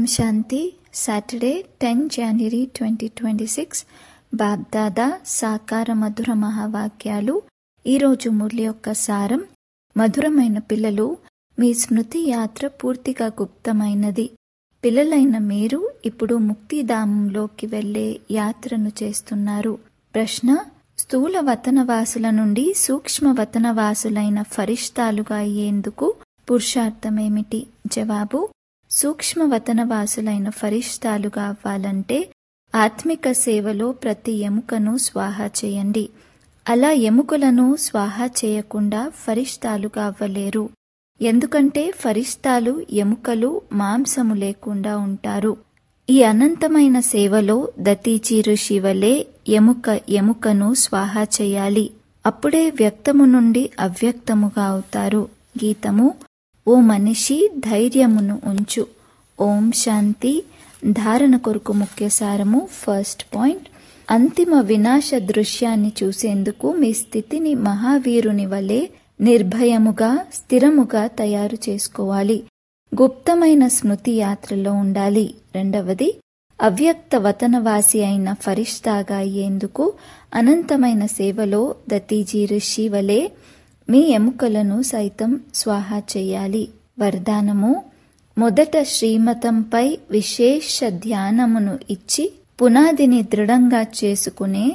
శాంతి Saturday ten January twenty twenty six Bapdada సాకార మధుర మహావాక్యాలు ఈరోజు మురళి యొక్క సారం మధురమైన పిల్లలు మీ స్మృతి యాత్ర పూర్తిగా గుప్తమైనది పిల్లలైన మీరు ఇప్పుడు ముక్తిధామంలోకి వెళ్లే యాత్రను చేస్తున్నారు ప్రశ్న స్థూల వతనవాసుల నుండి సూక్ష్మ వతనవాసులైన ఫరిష్టాలుగా అయ్యేందుకు పురుషార్థమేమిటి జవాబు సూక్ష్మ వతనవాసులైన ఫరిష్టాలుగా అవ్వాలంటే ఆత్మిక సేవలో ప్రతి ఎముకను స్వాహా చేయండి అలా ఎముకలను స్వాహా చేయకుండా ఫరిష్టాలుగా అవ్వలేరు ఎందుకంటే ఫరిష్టాలు ఎముకలు మాంసము లేకుండా ఉంటారు ఈ అనంతమైన సేవలో దతీచి ఋషి వలె ఎముక ఎముకను స్వాహా చేయాలి అప్పుడే వ్యక్తము నుండి అవ్యక్తముగా అవుతారు గీతము ఓ మనిషి ధైర్యమును ఉంచు ఓం శాంతి ధారణ కొరకు ముఖ్య సారము ఫస్ట్ పాయింట్ అంతిమ వినాశ దృశ్యాన్ని చూసేందుకు మీ స్థితిని మహావీరుని వలె నిర్భయముగా స్థిరముగా తయారు చేసుకోవాలి గుప్తమైన స్మృతి యాత్రలో ఉండాలి రెండవది అవ్యక్త వతనవాసి అయిన ఫరిష్టాగా అయ్యేందుకు అనంతమైన సేవలో దతీజీ ఋషి వలె మీ ఎముకలను సైతం స్వాహా చేయాలి వరదానము మొదట శ్రీమతంపై విశేష ధ్యానమును ఇచ్చి పునాదిని దృఢంగా చేసుకునే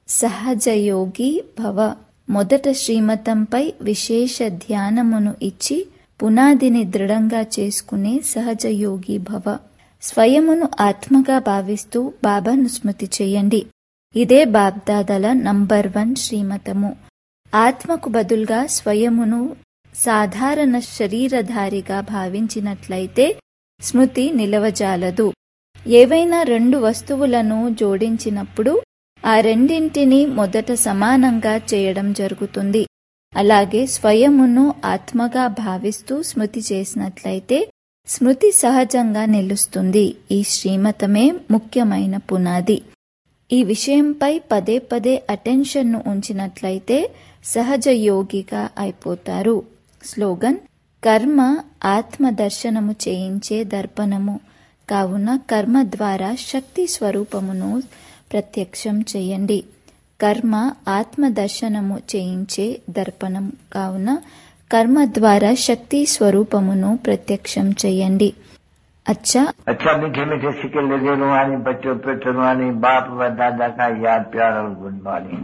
సహజయోగి భవ మొదట శ్రీమతంపై విశేష ధ్యానమును ఇచ్చి పునాదిని దృఢంగా చేసుకునే సహజయోగి భవ స్వయమును ఆత్మగా భావిస్తూ బాబాను స్మృతి చేయండి ఇదే బాబ్దాదల నంబర్ వన్ శ్రీమతము ఆత్మకు బదులుగా స్వయమును సాధారణ శరీరధారిగా భావించినట్లయితే స్మృతి నిలవజాలదు ఏవైనా రెండు వస్తువులను జోడించినప్పుడు ఆ రెండింటిని మొదట సమానంగా చేయడం జరుగుతుంది అలాగే స్వయమును ఆత్మగా భావిస్తూ స్మృతి చేసినట్లయితే స్మృతి సహజంగా నిలుస్తుంది ఈ శ్రీమతమే ముఖ్యమైన పునాది ఈ విషయంపై పదే పదే అటెన్షన్ను ఉంచినట్లయితే సహజ యోగిగా అయిపోతారు స్లోగన్ కర్మ ఆత్మ దర్శనము చేయించే దర్పణము కావున కర్మ ద్వారా శక్తి స్వరూపమును ప్రత్యక్షం చేయండి కర్మ ఆత్మ దర్శనము చేయించే దర్పణం కావున కర్మ ద్వారా శక్తి స్వరూపమును ప్రత్యక్షం చేయండి अच्छा अच्छा मीठे मीठे सिक्के लगे रुहानी बच्चों पे रुहानी बाप व दादा का याद प्यार और गुड मॉर्निंग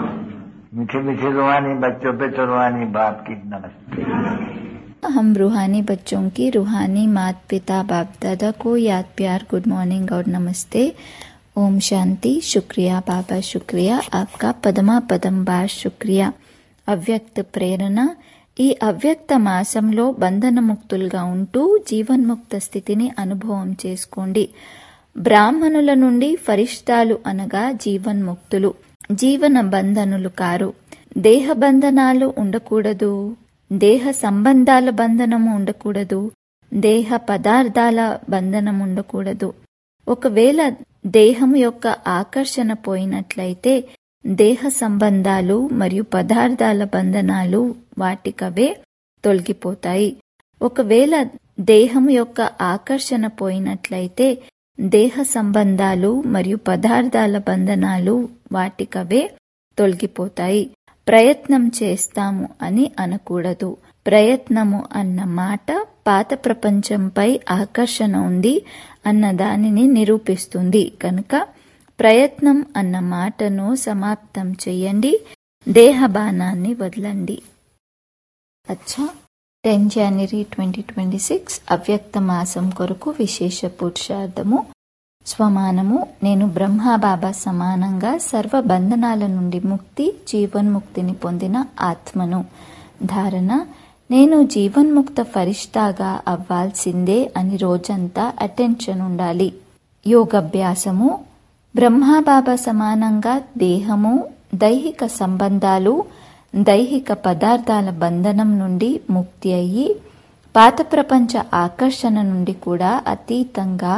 मीठे मीठे रुहानी बच्चों पे रुहानी बाप की नमस्ते हम रूहानी बच्चों की रूहानी मात पिता बाप दादा को याद प्यार गुड मॉर्निंग और नमस्ते ओम शांति शुक्रिया बाबा शुक्रिया आपका पदमा पदम बार शुक्रिया అవ్యక్త ప్రేరణ ఈ అవ్యక్త మాసంలో బంధనముక్తులుగా ఉంటూ జీవన్ముక్త స్థితిని అనుభవం చేసుకోండి బ్రాహ్మణుల నుండి ఫరిష్టాలు అనగా జీవన్ముక్తులు జీవన బంధనులు కారు దేహ బంధనాలు ఉండకూడదు దేహ సంబంధాల బంధనము ఉండకూడదు దేహ పదార్థాల బంధనం ఉండకూడదు ఒకవేళ దేహం యొక్క ఆకర్షణ పోయినట్లయితే దేహ సంబంధాలు మరియు పదార్థాల బంధనాలు వాటికవే తొలగిపోతాయి ఒకవేళ దేహం యొక్క ఆకర్షణ పోయినట్లయితే దేహ సంబంధాలు మరియు పదార్థాల బంధనాలు వాటికవే తొలగిపోతాయి ప్రయత్నం చేస్తాము అని అనకూడదు ప్రయత్నము అన్న మాట పాత ప్రపంచంపై ఆకర్షణ ఉంది అన్న దానిని నిరూపిస్తుంది కనుక ప్రయత్నం అన్న మాటను సమాప్తం చెయ్యండి దేహబానాన్ని వదలండి అచ్చా ten January twenty twenty six అవ్యక్త మాసం కొరకు విశేష పురుషార్థము స్వమానము నేను బ్రహ్మబాబా సమానంగా సర్వ బంధనాల నుండి ముక్తి జీవన్ముక్తిని పొందిన ఆత్మను ధారణ నేను జీవన్ముక్త ఫరిష్టాగా అవ్వాల్సిందే అని రోజంతా అటెన్షన్ ఉండాలి యోగభ్యాసము బ్రహ్మబాబా సమానంగా దేహము దైహిక సంబంధాలు దైహిక పదార్థాల బంధనం నుండి ముక్తి అయ్యి పాత ప్రపంచ ఆకర్షణ నుండి కూడా అతీతంగా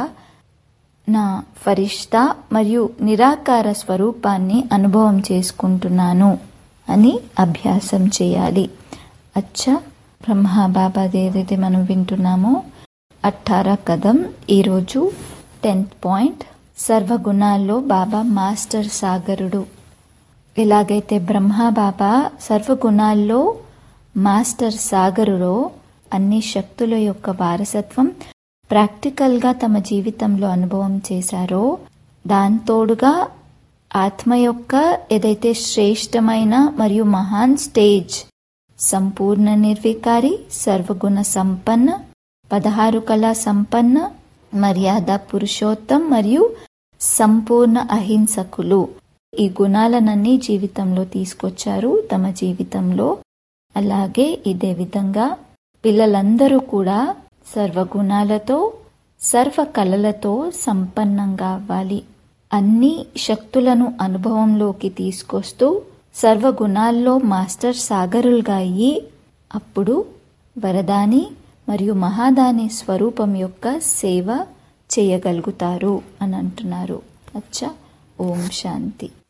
నా ఫరిష్తా మరియు నిరాకార స్వరూపాన్ని అనుభవం చేసుకుంటున్నాను అని అభ్యాసం చేయాలి అచ్చా బ్రహ్మ బాబాది ఏదైతే మనం వింటున్నామో అఠారా కదం ఈరోజు టెన్త్ పాయింట్ సర్వగుణాల్లో బాబా మాస్టర్ సాగరుడు ఎలాగైతే బ్రహ్మ బాబా సర్వగుణాల్లో మాస్టర్ సాగరుడో అన్ని శక్తుల యొక్క వారసత్వం ప్రాక్టికల్గా తమ జీవితంలో అనుభవం చేశారో దాంతోడుగా ఆత్మ యొక్క ఏదైతే శ్రేష్టమైన మరియు మహాన్ స్టేజ్ సంపూర్ణ నిర్వికారి సర్వగుణ సంపన్న పదహారు కళా సంపన్న మర్యాద పురుషోత్తం మరియు సంపూర్ణ అహింసకులు ఈ గుణాలనన్నీ జీవితంలో తీసుకొచ్చారు తమ జీవితంలో అలాగే ఇదే విధంగా పిల్లలందరూ కూడా సర్వగుణాలతో సర్వ కళలతో సంపన్నంగా అవ్వాలి అన్ని శక్తులను అనుభవంలోకి తీసుకొస్తూ సర్వగుణాల్లో మాస్టర్ సాగరులుగా అయ్యి అప్పుడు వరదాని మరియు మహాదాని స్వరూపం యొక్క సేవ చేయగలుగుతారు అని అంటున్నారు అచ్చా ఓం శాంతి